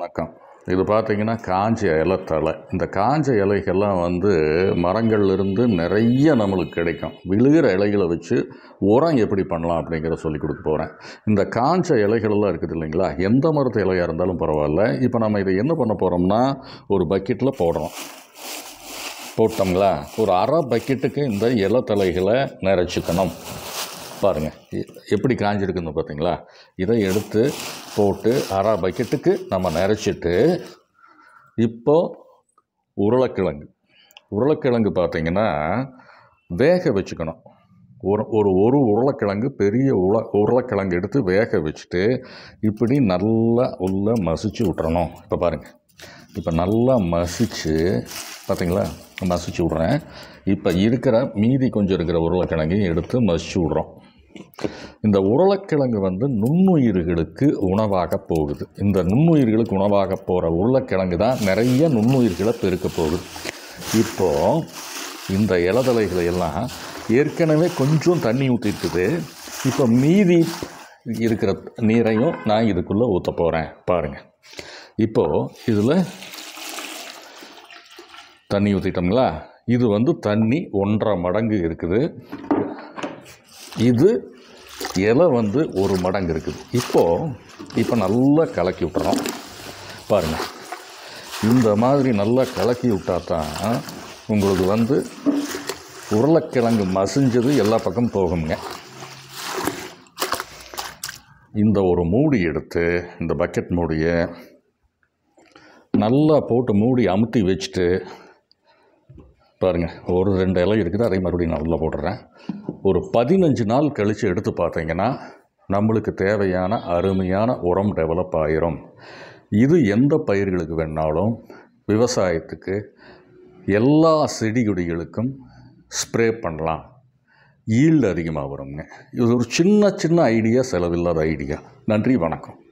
வணக்கம் இது பார்த்தீங்கன்னா காஞ்ச இலைத்தலை இந்த காஞ்ச இலைகள்லாம் வந்து மரங்கள்லேருந்து நிறைய நம்மளுக்கு கிடைக்கும் விழுகிற இலைகளை வச்சு உரம் எப்படி பண்ணலாம் அப்படிங்கிறத சொல்லி கொடுக்க போகிறேன் இந்த காஞ்ச இலைகளெல்லாம் இருக்குது இல்லைங்களா எந்த மரத்து இலையாக இருந்தாலும் பரவாயில்ல இப்போ நம்ம இதை என்ன பண்ண போகிறோம்னா ஒரு பக்கெட்டில் போடுறோம் போட்டோங்களா ஒரு அரை பக்கெட்டுக்கு இந்த இலைத்தலைகளை நிறைச்சிக்கணும் பாருங்கள் எ- எப்படி காஞ்சிருக்குன்னு பார்த்தீங்களா இதை எடுத்து போட்டு அரை பக்கெட்டுக்கு நம்ம நிறைச்சிட்டு இப்போ உருளைக்கிழங்கு உருளைக்கிழங்கு பார்த்தீங்கன்னா வேக வச்சுக்கணும் ஒரு ஒரு ஒரு உருளைக்கிழங்கு பெரிய உருளை உருளைக்கிழங்கு எடுத்து வேக வச்சுட்டு இப்படி நல்லா உள்ள மசிச்சு விட்டுறணும் இப்போ பாருங்கள் இப்போ நல்லா மசிச்சு பார்த்தீங்களா மசிச்சு விட்றேன் இப்போ இருக்கிற மீதி கொஞ்சம் இருக்கிற உருளைக்கிழங்கையும் எடுத்து மசிச்சு விட்றோம் இந்த உருளைக்கிழங்கு வந்து நுண்ணுயிர்களுக்கு உணவாக போகுது இந்த நுண்ணுயிர்களுக்கு உணவாக போகிற உருளைக்கிழங்கு தான் நிறைய நுண்ணுயிர்களை பெருக்க போகுது இப்போது இந்த இலதலைகளை எல்லாம் ஏற்கனவே கொஞ்சம் தண்ணி ஊற்றிட்டுது இப்போ மீதி இருக்கிற நீரையும் நான் இதுக்குள்ளே ஊற்ற போகிறேன் பாருங்கள் இப்போது இதில் தண்ணி ஊற்றிட்டோங்களா இது வந்து தண்ணி ஒன்றரை மடங்கு இருக்குது இது இலை வந்து ஒரு மடங்கு இருக்குது இப்போது இப்போ நல்லா கலக்கி விட்டுறோம் பாருங்கள் இந்த மாதிரி நல்லா கலக்கி விட்டா தான் உங்களுக்கு வந்து உருளைக்கிழங்கு மசிஞ்சது எல்லா பக்கம் போகுங்க இந்த ஒரு மூடி எடுத்து இந்த பக்கெட் மூடியை நல்லா போட்டு மூடி அமுத்தி வச்சுட்டு பாருங்கள் ஒரு ரெண்டு இலை இருக்குது அதே மறுபடியும் நல்லா போடுறேன் ஒரு பதினஞ்சு நாள் கழித்து எடுத்து பார்த்தீங்கன்னா நம்மளுக்கு தேவையான அருமையான உரம் டெவலப் ஆயிரும் இது எந்த பயிர்களுக்கு வேணாலும் விவசாயத்துக்கு எல்லா செடி கொடிகளுக்கும் ஸ்ப்ரே பண்ணலாம் ஈல்டு அதிகமாக வருங்க இது ஒரு சின்ன சின்ன ஐடியா செலவில்லாத ஐடியா நன்றி வணக்கம்